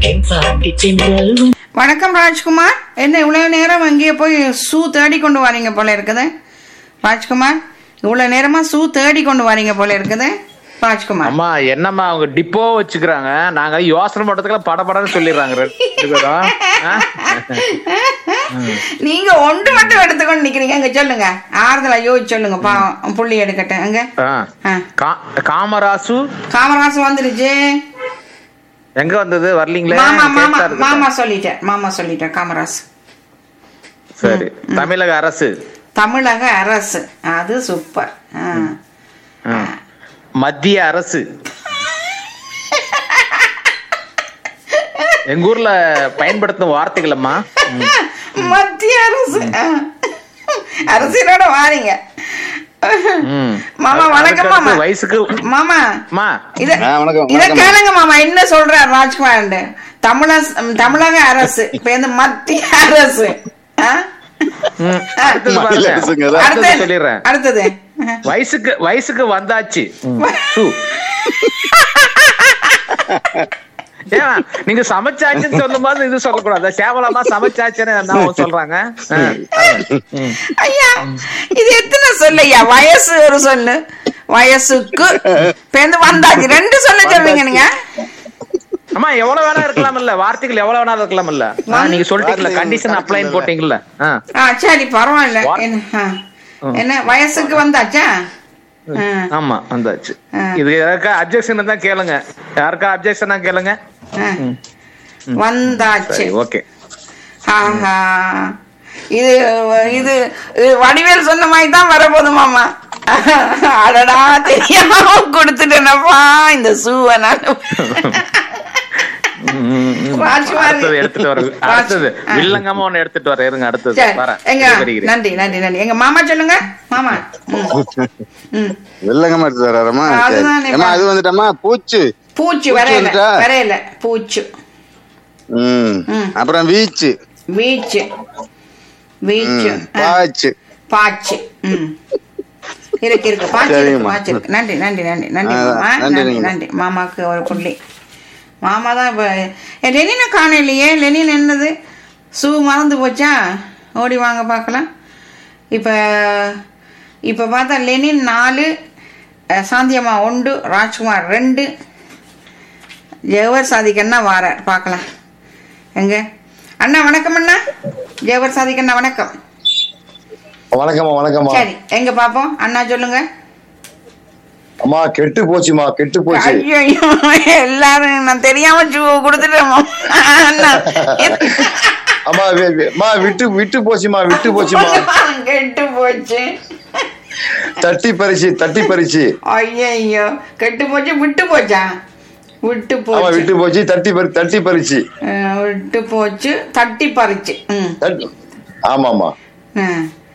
தென்பாண்டி தென்றல் வணக்கம் ராஜ்குமார் என்ன இவ்வளவு நேரம் அங்கேயே போய் ஷூ தேடி கொண்டு வரீங்க போல இருக்குது ராஜ்குமார் இவ்வளவு நேரமா ஷூ தேடி கொண்டு வரீங்க போல இருக்குது ராஜ்குமார் அம்மா என்னம்மா அவங்க டிப்போ வச்சுக்கிறாங்க நாங்க யோசனை பண்றதுக்குலாம் படபடன்னு சொல்லிடுறாங்க ரெண்டு பேரும் ஆ? நீங்க ஒன்று மட்டும் எடுத்துக்கொண்டு நிக்கிறீங்க அங்க சொல்லுங்க ஆறுதலா யோசிச்சு சொல்லுங்க பாவம் புள்ளி எடுக்கட்டும் அங்க ஆ. ஆ. கா- காமராசு காமராசு வந்துருச்சு எங்க வந்தது வரலீங்களே மாமா மாமா கேட்டா இருக்கட்டும். மாமா சொல்லிட்டேன் மாமா சொல்லிட்டேன் காமராசு சரி தமிழக அரசு தமிழக அரசு அது சூப்பர் ஆ. ஆ. மத்திய அரசு எங்க ஊர்ல பயன்படுத்தும் வார்த்தைகள் அம்மா மத்திய அரசு ஆ. அரசியலோட வாரீங்க ம். மாமா அதுக்கு வணக்கம் அடுத்து மாமா வயசுக்கு மாமா அம்மா இத ஆ, வணக்கம், இத வணக்கம். கேளுங்க மாமா என்ன சொல்றார் ராஜ்குமார் தமிழ தமிழக அரசு இப்ப இந்த மத்திய அரசு ஆ? ம். அடுத்தது மத்திய பாருங்க. அரசுங்கிறதா? அடுத்தது அடுத்தது சொல்லிடுறேன் அடுத்தது வயசுக்கு வயசுக்கு வந்தாச்சு சு. ஏன் நீங்க சமைச்சாச்சுன்னு சொல்லும் போது இது சொல்லக்கூடாது சேவலமா சமைச்சாச்சுன்னு என்ன அவங்க சொல்றாங்க ஆ, ம். ஐயா இது எத்தனை சொல்லு ஐயா வயசு ஒரு சொல்லு வயசுக்கு பேருந்து வந்தாச்சு ரெண்டு சொல்ல சொல்றீங்க நீங்க அம்மா எவ்வளவு வேணா இருக்கலாம் இல்ல வார்த்தைகள் எவ்வளவு வேணா இருக்கலாம் இல்ல நீங்க சொல்லிட்டீங்கல்ல வார்த்தை கண்டிஷன் அப்ளைன்னு போட்டீங்கல்ல ஆ. ஆ சரி பரவாயில்ல What? என்ன ஆ. என்ன வயசுக்கு வந்தாச்சா ஆ. ஆமா வந்தாச்சு ஆ. இது யாருக்கா அப்ஜெக்ஷன் தான் கேளுங்க யாருக்கா அப்ஜெக்ஷனா கேளுங்க ஆ. வந்தாச்சு சரி ஓகே ஆஹா இது இது இது வடிவேல் சொன்ன மாதிரி தான் வரப்போகுது மாமா அடடா தெரியாம கொடுத்துட்டேனப்பா இந்த சூவை நான் ராஜ்குமார் அடுத்தது எடுத்துட்டு வர ராஜ்- அடுத்தது ஆ. வில்லங்கமா ஒண்ணு எடுத்துட்டு வர இருங்க அடுத்தது சரி வரேன் எங்க இது வருகிறேன். நன்றி நன்றி நன்றி எங்க மாமா சொல்லுங்க மாமா ம். ம் வெள்ளங்கம்மா எடுத்து வராரம்மா ஆ, அதுதானே ஏமா அது வந்துட்டம்மா பூச்சு பூச்சி பூச்சி வரையில வந்துட்டா? வரையில பூச்சு ம் ம். அப்புறம் வீச்சு வீச்சு வீச்சு ம், ஆ. பாச்சு பாச்சு ம் இருக்கு இருக்கு பாச்சு இருக்கு சரிங்கம்மா. பாச்சு இருக்கு நன்றி நன்றி நன்றி நன்றி ஆ, மாமா நன்றி, நன்றி நன்றி. நன்றி மாமாக்கு ஒரு புள்ளி மாமா தான் இப்போ லெனினை காணலையே லெனின் என்னது ஷூ மறந்து போச்சா ஓடி வாங்க பார்க்கலாம் இப்போ இப்போ பார்த்தா லெனின் நாலு அஹ், சாந்தியம்மா ஒன்று ராஜ்குமார் ரெண்டு ஜெவர் சாதிக்கண்ணா வாரார் பார்க்கலாம் எங்க அண்ணா வணக்கம் அண்ணா ஜெவர் சாதிக்கண்ணா வணக்கம் வணக்கம்மா வணக்கம்மா சரி எங்க பாப்போம் அண்ணா சொல்லுங்க அம்மா கெட்டு போச்சுமா கெட்டு போச்சு ஐயோ எல்லாரும் நான் தெரியாம சூ கொடுத்துட்டேன் அண்ணா அம்மா வி- வி- அம்மா விட்டு விட்டு போச்சுமா விட்டு போச்சுமா கெட்டு போச்சு தட்டி பறிச்சு தட்டி பறிச்சு ஐயோ கெட்டு போச்சு விட்டு போச்சா விட்டு ஆமா போச்சு விட்டு போச்சு தட்டி பறி தட்டி பறிச்சு அஹ், விட்டு போச்சு தட்டி பறிச்சு ம் தட்டி- ஆமாமா ஆ.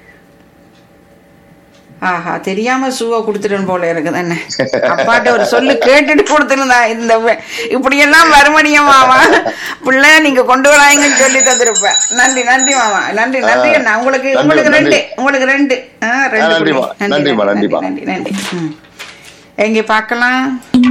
ஆஹா தெரியாம சூவை கொடுத்துட்டேன் போல இருக்குது என்ன அப்பாட்ட ஒரு சொல்லு கேட்டுட்டு கொடுத்துருந்தா இந்த வே- இப்படியெல்லாம் வருமணியம் மாமா பிள்ளை நீங்க கொண்டு வராங்கன்னு சொல்லி தந்திருப்பேன் நன்றி நன்றி மாமா நன்றி நன்றி ஆ. அண்ணா உங்களுக்கு நன்றி, உங்களுக்கு ரெண்டு நன்றி. உங்களுக்கு ரெண்டு ஆ, ரெண்டு ஆ, நன்றிம்மா. புள்ளி. நன்றி நன்றிம்மா, நன்றி நன்றிம்மா. நன்றி நன்றி ம். எங்க பார்க்கலாம்